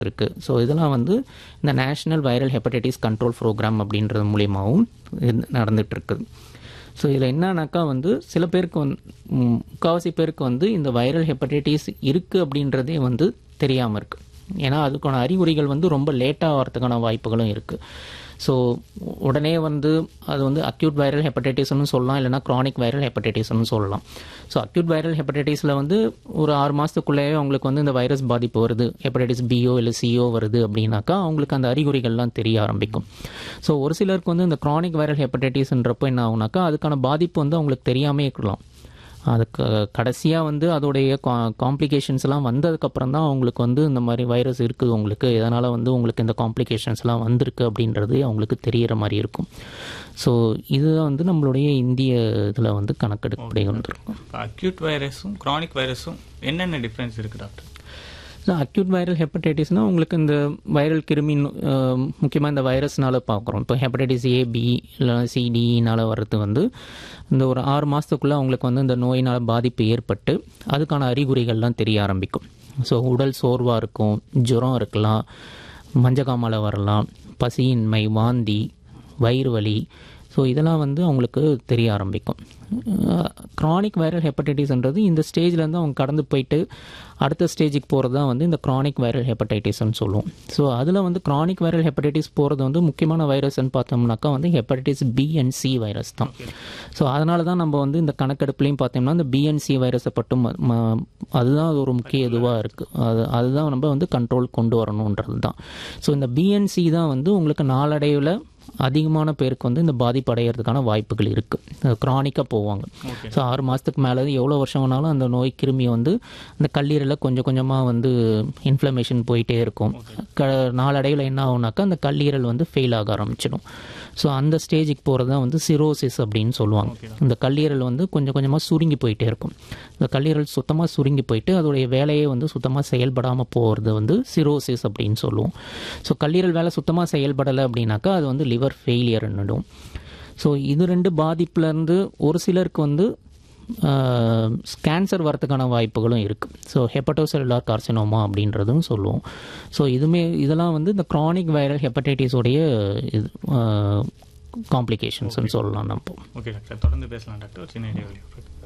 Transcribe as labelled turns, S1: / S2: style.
S1: இருக்குது ஸோ இதெல்லாம் வந்து இந்த national viral hepatitis control programme அப்படின்றது மூலியமாகவும் நடந்துட்டு இருக்குது ஸோ இதில் என்னன்னாக்கா வந்து சில பேருக்கு வந்து ம், முக்காவாசி பேருக்கு வந்து இந்த வைரல் ஹெப்படைட்டிஸ் இருக்குது அப்படின்றதே வந்து தெரியாமல் இருக்குது ஏன்னா அதுக்கான அறிகுறிகள் வந்து ரொம்ப லேட்டாக வரதுக்கான வாய்ப்புகளும் இருக்குது ஸோ உடனே வந்து அது வந்து அக்யூட் வைரல் ஹெப்படைட்டிஸ்னு சொல்லலாம் இல்லைனா க்ரானிக் வைரல் ஹெப்படைட்டிஸ்னு சொல்லலாம் ஸோ அக்யூட் வைரல் ஹெப்படைட்டிஸில் வந்து ஒரு ஆறு மாதத்துக்குள்ளேயே அவங்களுக்கு வந்து இந்த வைரஸ் பாதிப்பு வருது ஹெப்படைட்டிஸ் பிஓ இல்லை சிஓ வருது அப்படின்னாக்கா அவங்களுக்கு அந்த அறிகுறிகள்லாம் தெரிய ஆரம்பிக்கும் ஸோ ஒரு சிலருக்கு வந்து இந்த க்ரானிக் வைரல் ஹெப்படைட்டிஸ்ன்றப்போ என்ன ஆகுனாக்கா அதுக்கான பாதிப்பு வந்து அவங்களுக்கு தெரியாமே இருக்கலாம் அதுக்கு கடைசியாக வந்து அதோடைய காம்ப்ளிகேஷன்ஸ்லாம் வந்ததுக்கப்புறம் தான் அவங்களுக்கு வந்து இந்த மாதிரி வைரஸ் இருக்குது உங்களுக்கு இதனால் வந்து உங்களுக்கு இந்த காம்ப்ளிகேஷன்ஸ்லாம் வந்திருக்கு அப்படின்றது அவங்களுக்கு தெரிகிற மாதிரி இருக்கும் ஸோ இதுதான் வந்து நம்மளுடைய இந்திய இதில் வந்து கணக்கெடுப்படி வந்திருக்கும்
S2: அக்யூட் வைரஸும் க்ரானிக் வைரஸும் என்னென்ன டிஃப்ரென்ஸ் இருக்கு டாக்டர்
S1: ஸோ அக்யூட் வைரல் ஹெப்படைட்டிஸ்னால் உங்களுக்கு இந்த வைரல் கிருமி முக்கியமாக இந்த வைரஸ்னால பார்க்குறோம் இப்போ ஹெப்படைட்டிஸ் ஏ பி இல்லை சிடினால வர்றது வந்து இந்த ஒரு ஆறு மாதத்துக்குள்ளே அவங்களுக்கு வந்து இந்த நோயினால் பாதிப்பு ஏற்பட்டு அதுக்கான அறிகுறிகள்லாம் தெரிய ஆரம்பிக்கும் ஸோ உடல் சோர்வாக இருக்கும் ஜுரம் இருக்கலாம் மஞ்சக்காமலை வரலாம் பசியின்மை வாந்தி வயிறு வலி ஸோ இதெல்லாம் வந்து அவங்களுக்கு தெரிய ஆரம்பிக்கும் க்ரானிக் வைரல் ஹெப்படைட்டிஸ்ன்றது இந்த ஸ்டேஜ்லேருந்து அவங்க கடந்து போயிட்டு அடுத்த ஸ்டேஜுக்கு போகிறது தான் வந்து இந்த க்ரானிக் வைரல் ஹெப்படைட்டிஸ்னு சொல்லுவோம் ஸோ அதில் வந்து க்ரானிக் வைரல் ஹெப்படைட்டிஸ் போகிறது வந்து முக்கியமான வைரஸ்ன்னு பார்த்தோம்னாக்கா வந்து hepatitis B and C virus தான் ஸோ அதனால தான் நம்ம வந்து இந்த கணக்கெடுப்புலையும் பார்த்தோம்னா இந்த பிஎன்சி வைரஸை பட்டும் ம- ம- அதுதான் அது ஒரு முக்கிய இதுவாக இருக்குது அது அதுதான் நம்ம வந்து கண்ட்ரோல் கொண்டு வரணுன்றது தான் ஸோ இந்த பிஎன்சி தான் வந்து உங்களுக்கு நாளடைவில் அதிகமான பேருக்கு வந்து இந்த பாதிப்பு அடைகிறதுக்கான வாய்ப்புகள் இருக்குது க்ரானிக்காக போவாங்க ஸோ ஆறு மாதத்துக்கு மேலே எவ்வளோ வருஷம் வேணாலும் அந்த நோய் கிருமி வந்து அந்த கல்லீரலில் கொஞ்சம் கொஞ்சமாக வந்து இன்ஃப்ளமேஷன் போயிட்டே இருக்கும் க நாளடைவில் என்ன ஆகுனாக்கா அந்த கல்லீரல் வந்து ஃபெயில் ஆக ஆரம்பிச்சிடும் ஸோ அந்த ஸ்டேஜுக்கு போகிறது தான் வந்து சிரோசிஸ் அப்படின்னு சொல்லுவாங்க இந்த கல்லீரல் வந்து கொஞ்சம் கொஞ்சமாக சுருங்கி போயிட்டே இருக்கும் இந்த கல்லீரல் சுத்தமாக சுருங்கி போயிட்டு அதோடைய வேலையே வந்து சுத்தமாக செயல்படாமல் போகிறது வந்து சிரோசிஸ் அப்படின்னு சொல்லுவோம் ஸோ கல்லீரல் வேலை சுத்தமாக செயல்படலை அப்படின்னாக்கா அது வந்து லிவர் ஃபெயிலியர்ன்னுடும் ஸோ இது ரெண்டு பாதிப்புலேருந்து ஒரு சிலருக்கு வந்து கேன்சர் வரதுக்கான வாய்ப்புகளும் இருக்குது ஸோ ஹெப்படோசெல்லுலார் கார்சினோமா அப்படின்றதும் சொல்லுவோம் ஸோ இதுமே இதெல்லாம் வந்து இந்த க்ரானிக் வைரல் ஹெப்படைட்டிஸோடைய இது காம்ப்ளிகேஷன்ஸ்னு சொல்லலாம் நம்ம
S2: ஓகே டாக்டர் தொடர்ந்து பேசலாம் டாக்டர் ஒரு சின்ன இடைவெளி